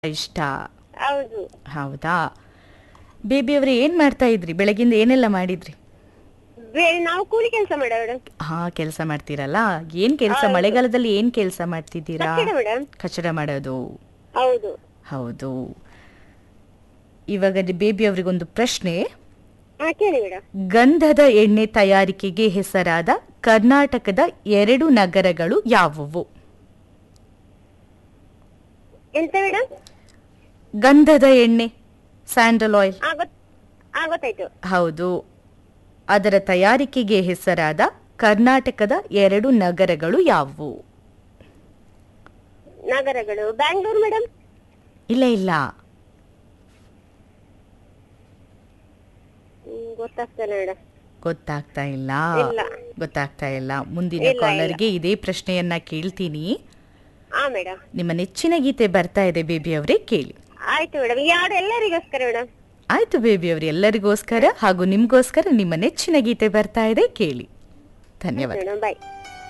ಇಷ್ಟ ಹೌದು ಹೌದಾ ಬೇಬಿ ಅವ್ರೆ ಏನ್ ಮಾಡ್ತಾ ಇದ್ರಿ ಬೆಳಗಿಂದ ಏನೆಲ್ಲ ಮಾಡಿದ್ರಿ ಬೇರೆ ನಾವು ಕೂಲಿ ಕೆಲಸ ಮಾಡ ಮೇಡಮ್ ಹಾ ಕೆಲಸ ಮಾಡ್ತೀರಲ್ಲ ಏನ್ ಕೆಲಸ ಹೌದು. ಮಳೆಗಾಲದಲ್ಲಿ ಏನ್ ಕೆಲಸ ಮಾಡ್ತಿದ್ದೀರಾ ಕಟ್ಟಡ ಮೇಡಮ್ ಕಚಡ ಮಾಡೋದು ಹೌದು ಹೌದು ಇವಾಗ ಬೇಬಿ ಅವರಿಗೊಂದು ಪ್ರಶ್ನೆ ಹಾ ಕೇಳಿ ಮೇಡಮ್ ಗಂಧದ ಎಣ್ಣೆ ತಯಾರಿಕೆಗೆ ಹೆಸರಾದ ಕರ್ನಾಟಕದ ಎರಡು ನಗರಗಳು ಯಾವುವು ಎಂತ ಮೇಡಮ್ ಗಂಧದ ಎಣ್ಣೆ ಸ್ಯಾಂಡಲ್ ಆಯಿಲ್ ಆ ಗೊತ್ ಆ ಗೊತ್ತಾಯ್ತು ಹೌದು ಅದರ ತಯಾರಿಕೆಗೆ ಹೆಸರಾದ ಕರ್ನಾಟಕದ ಎರಡು ನಗರಗಳು ಯಾವುವು ನಗರಗಳು ಬ್ಯಾಂಗ್ಳೂರ್ ಮೇಡಮ್ ಇಲ್ಲ ಇಲ್ಲ ಗೊತ್ತಾಗ್ತಾನೆ ಮೇಡಮ್ ಗೊತ್ತಾಗ್ತಾ ಇಲ್ಲ ಇಲ್ಲ. ಗೊತ್ತಾಗ್ತಾ ಇಲ್ಲ ಮುಂದಿನ ಇಲ್ಲ, ಇಲ್ಲ. ಕಾಲರ್ಗೆ ಇದೇ ಪ್ರಶ್ನೆಯನ್ನ ಕೇಳ್ತೀನಿ ಹಾ ಮೇಡಮ್ ನಿಮ್ಮ ನೆಚ್ಚಿನ ಗೀತೆ ಬರ್ತಾ ಇದೆ ಬೇಬಿ ಅವರೇ ಕೇಳಿ ಆಯ್ತು ಮೇಡಮ್ ಯಾರು ಎಲ್ಲರಿಗೋಸ್ಕರ ಮೇಡಮ್ ಆಯ್ತು ಬೇಬಿ ಅವರು ಎಲ್ಲರಿಗೋಸ್ಕರ ಹಾಗೂ ನಿಮ್ಗೋಸ್ಕರ ನಿಮ್ಮ ನೆಚ್ಚಿನ ಗೀತೆ ಬರ್ತಾ ಇದೆ ಕೇಳಿ ಧನ್ಯವಾದ ಮೇಡಮ್ ಬಾಯ್